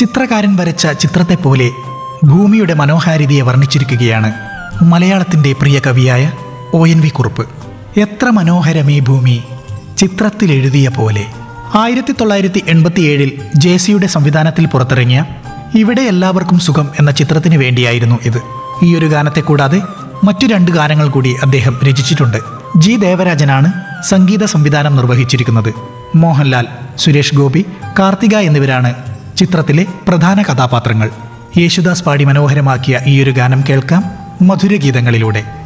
ചിത്രകാരൻ വരച്ച ചിത്രത്തെപ്പോലെ ഭൂമിയുടെ മനോഹാരിതയെ വർണ്ണിച്ചിരിക്കുകയാണ് മലയാളത്തിൻ്റെ പ്രിയ കവിയായ ഒ എൻ വി കുറുപ്പ് എത്ര മനോഹരമീ ഭൂമി ചിത്രത്തിൽ എഴുതിയ പോലെ ആയിരത്തി തൊള്ളായിരത്തി എൺപത്തിയേഴിൽ ജെ സിയുടെ സംവിധാനത്തിൽ പുറത്തിറങ്ങിയ ഇവിടെ എല്ലാവർക്കും സുഖം എന്ന ചിത്രത്തിന് വേണ്ടിയായിരുന്നു ഇത് ഈ ഒരു ഗാനത്തെ കൂടാതെ മറ്റു രണ്ട് ഗാനങ്ങൾ കൂടി അദ്ദേഹം രചിച്ചിട്ടുണ്ട് ജി ദേവരാജനാണ് സംഗീത സംവിധാനം നിർവഹിച്ചിരിക്കുന്നത് മോഹൻലാൽ സുരേഷ് ഗോപി കാർത്തിക എന്നിവരാണ് ചിത്രത്തിലെ പ്രധാന കഥാപാത്രങ്ങൾ യേശുദാസ് പാടി മനോഹരമാക്കിയ ഈയൊരു ഗാനം കേൾക്കാം മധുരഗീതങ്ങളിലൂടെ